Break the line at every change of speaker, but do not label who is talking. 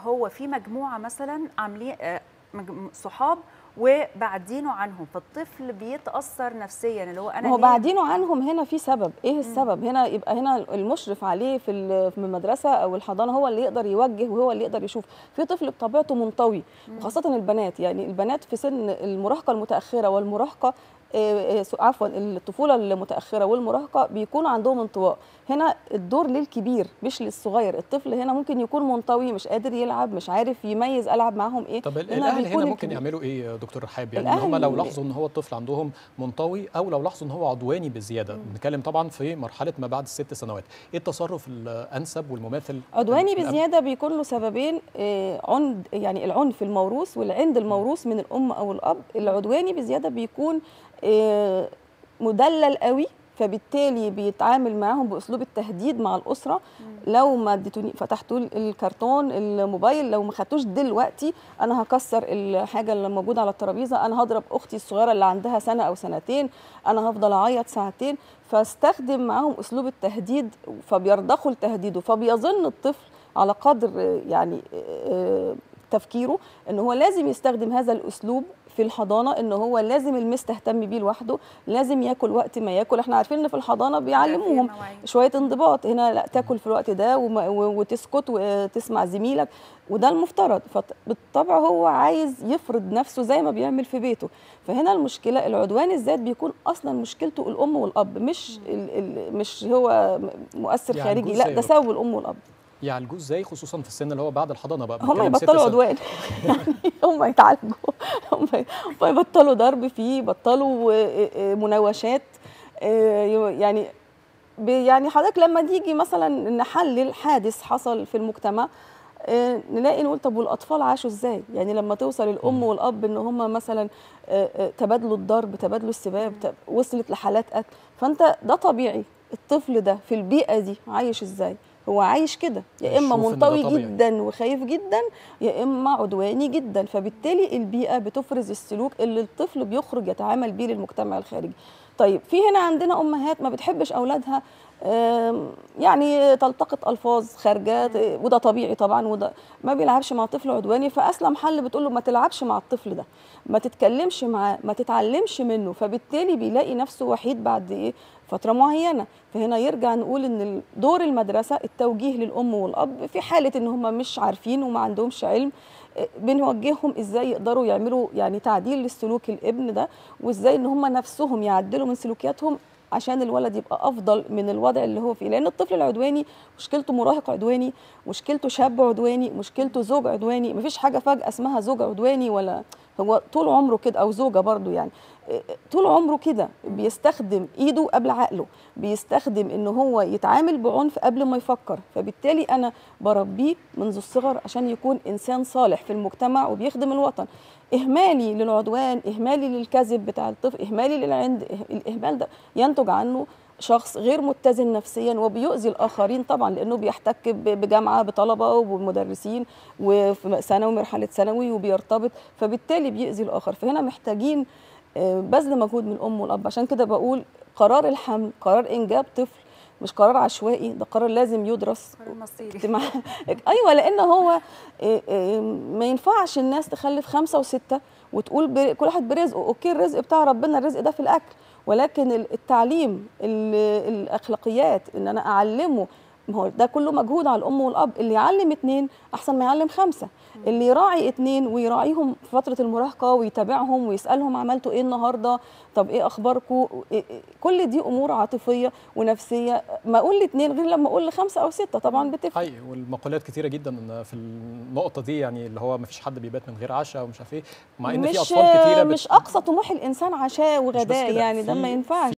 هو في مجموعه مثلا عاملين آه، مج- صحاب وبعدينه عنهم فالطفل بيتاثر نفسيا اللي هو انا
ما هو
ليه-
بعدينه عنهم هنا في سبب ايه السبب هنا يبقى هنا المشرف عليه في ال- في المدرسه او الحضانه هو اللي يقدر يوجه وهو اللي يقدر يشوف في طفل بطبيعته منطوي وخاصه البنات يعني البنات في سن المراهقه المتاخره والمراهقه آه، آه، عفوا الطفوله المتاخره والمراهقه بيكون عندهم انطواء هنا الدور للكبير مش للصغير الطفل هنا ممكن يكون منطوي مش قادر يلعب مش عارف يميز العب معاهم ايه
طب ال-
هنا
الاهل
بيكون
هنا ممكن
الكبير.
يعملوا ايه يا دكتور رحاب يعني ان هم
الأهل-
لو لاحظوا ان هو الطفل عندهم منطوي او لو لاحظوا ان هو عدواني بزياده بنتكلم طبعا في مرحله ما بعد الست سنوات ايه التصرف الانسب والمماثل
عدواني
الأب-
بزياده بيكون له سببين آه، عند يعني العنف الموروث والعند الموروث من الام او الاب العدواني بزياده بيكون آه، مدلل قوي فبالتالي بيتعامل معاهم باسلوب التهديد مع الاسره لو ما اديتوني فتحتوا لي الكرتون الموبايل لو ما خدتوش دلوقتي انا هكسر الحاجه اللي موجوده على الترابيزه انا هضرب اختي الصغيره اللي عندها سنه او سنتين انا هفضل اعيط ساعتين فاستخدم معاهم اسلوب التهديد فبيرضخوا لتهديده فبيظن الطفل على قدر آه، يعني آه، تفكيره ان هو لازم يستخدم هذا الاسلوب في الحضانه ان هو لازم المس تهتم بيه لوحده لازم ياكل وقت ما ياكل احنا عارفين ان في الحضانه بيعلموهم
مواعيد.
شويه انضباط هنا لا تاكل في الوقت ده وما- و- وتسكت وتسمع زميلك وده المفترض فبالطبع هو عايز يفرض نفسه زي ما بيعمل في بيته فهنا المشكله العدوان الذات بيكون اصلا مشكلته الام والاب مش ال ال مش هو مؤثر
يعني
خارجي
جزء
لا
يا
ده
دكتور.
سبب الام والاب
يعالجوه ازاي خصوصا في السن اللي هو بعد الحضانه بقى
هم
بنتكلم ست
يبطلوا
سنوات.
عدوان يعني هم يتعالجوا هم هم يبطلوا ضرب فيه يبطلوا آه، آه، مناوشات آه، يعني ب- يعني حضرتك لما تيجي مثلا نحلل حادث حصل في المجتمع آه، نلاقي نقول طب والاطفال عاشوا ازاي يعني لما توصل الام والاب ان هم مثلا آه، آه، تبادلوا الضرب تبادلوا السباب ت- وصلت لحالات قتل فانت ده طبيعي الطفل ده في البيئه دي عايش ازاي هو عايش كده يا اما
هيشوف إن ده
منطوي
طبيعي.
جدا وخايف جدا يا اما عدواني جدا فبالتالي البيئه بتفرز السلوك اللي الطفل بيخرج يتعامل بيه للمجتمع الخارجي طيب في هنا عندنا امهات ما بتحبش اولادها آم، يعني تلتقط الفاظ خارجه وده طبيعي طبعا وده ما بيلعبش مع طفل عدواني فاسلم حل بتقول له ما تلعبش مع الطفل ده ما تتكلمش معاه ما تتعلمش منه فبالتالي بيلاقي نفسه وحيد بعد ايه فتره معينه فهنا يرجع نقول ان دور المدرسه التوجيه للام والاب في حاله ان هم مش عارفين وما عندهمش علم آه، بنوجههم ازاي يقدروا يعملوا يعني تعديل لسلوك الابن ده وازاي ان هم نفسهم يعدلوا من سلوكياتهم عشان الولد يبقى افضل من الوضع اللي هو فيه لان الطفل العدواني مشكلته مراهق عدواني مشكلته شاب عدواني مشكلته زوج عدواني مفيش حاجه فجاه اسمها زوج عدواني ولا هو طول عمره كده او زوجه برضو يعني إيه، طول عمره كده بيستخدم ايده قبل عقله بيستخدم ان هو يتعامل بعنف قبل ما يفكر فبالتالي انا بربيه منذ الصغر عشان يكون انسان صالح في المجتمع وبيخدم الوطن اهمالي للعدوان اهمالي للكذب بتاع الطفل اهمالي للعند إه- الاهمال ده ينتج عنه شخص غير متزن نفسيا وبيؤذي الاخرين طبعا لانه بيحتك ب- بجامعه بطلبه وبمدرسين وفي ثانوي مرحله ثانوي وبيرتبط فبالتالي بيؤذي الاخر فهنا محتاجين آه، بذل مجهود من الام والاب عشان كده بقول قرار الحمل قرار انجاب طفل مش قرار عشوائي ده قرار لازم يدرس
قرار مصيري
اجتماع ايوه لان هو إيه إيه ما ينفعش الناس تخلف خمسه وسته وتقول بر... كل واحد برزقه اوكي الرزق بتاع ربنا الرزق ده في الاكل ولكن ال- التعليم ال- الاخلاقيات ان انا اعلمه ما هو ده كله مجهود على الام والاب اللي يعلم اتنين احسن ما يعلم خمسه اللي يراعي اتنين ويراعيهم في فتره المراهقه ويتابعهم ويسالهم عملتوا ايه النهارده طب ايه اخباركم كل دي امور عاطفيه ونفسيه ما اقول لاتنين غير لما اقول لخمسه او سته طبعا بتفرق
حقيقي والمقولات كتيره جدا ان في النقطه دي يعني اللي هو ما فيش حد بيبات من غير عشاء ومش عارف ايه مع ان في
مش
اطفال كتيره بت-
مش اقصى طموح الانسان عشاء
مش بس
وغداء
كده،
يعني ده
في-
ما ينفعش